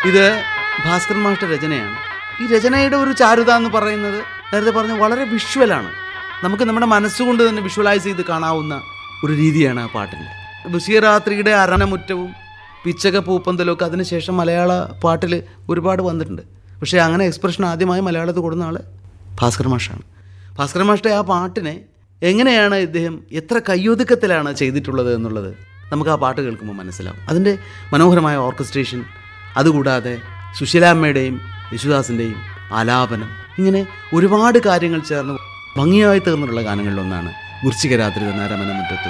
ഇത് ഭാസ്കർ മാഷ്ട രചനയാണ് ഈ രചനയുടെ ഒരു ചാരുത എന്ന് പറയുന്നത് നേരത്തെ പറഞ്ഞ വളരെ വിഷ്വലാണ് നമുക്ക് നമ്മുടെ മനസ്സുകൊണ്ട് തന്നെ വിഷ്വലൈസ് ചെയ്ത് കാണാവുന്ന ഒരു രീതിയാണ് ആ പാട്ടിൻ്റെ ബഷീറാത്രിയുടെ അരണമുറ്റവും പിച്ചക പൂപ്പന്തലും ഒക്കെ അതിനുശേഷം മലയാള പാട്ടിൽ ഒരുപാട് വന്നിട്ടുണ്ട് പക്ഷേ അങ്ങനെ എക്സ്പ്രഷൻ ആദ്യമായി മലയാളത്തിൽ കൊടുക്കുന്ന ആൾ ഭാസ്കർ മാഷാണ് ഭാസ്കർ മാഷ്ടെ ആ പാട്ടിനെ എങ്ങനെയാണ് ഇദ്ദേഹം എത്ര കയ്യൊതുക്കത്തിലാണ് ചെയ്തിട്ടുള്ളത് എന്നുള്ളത് നമുക്ക് ആ പാട്ട് കേൾക്കുമ്പോൾ മനസ്സിലാവും അതിൻ്റെ മനോഹരമായ ഓർക്കസ്ട്രേഷൻ അതുകൂടാതെ സുശീലാമ്മയുടെയും യേശുദാസിൻ്റെയും ആലാപനം ഇങ്ങനെ ഒരുപാട് കാര്യങ്ങൾ ചേർന്ന് ഭംഗിയായി തീർന്നിട്ടുള്ള ഗാനങ്ങളിലൊന്നാണ് വൃശ്ചിക രാത്രി തന്നെ രമന മുറ്റത്ത്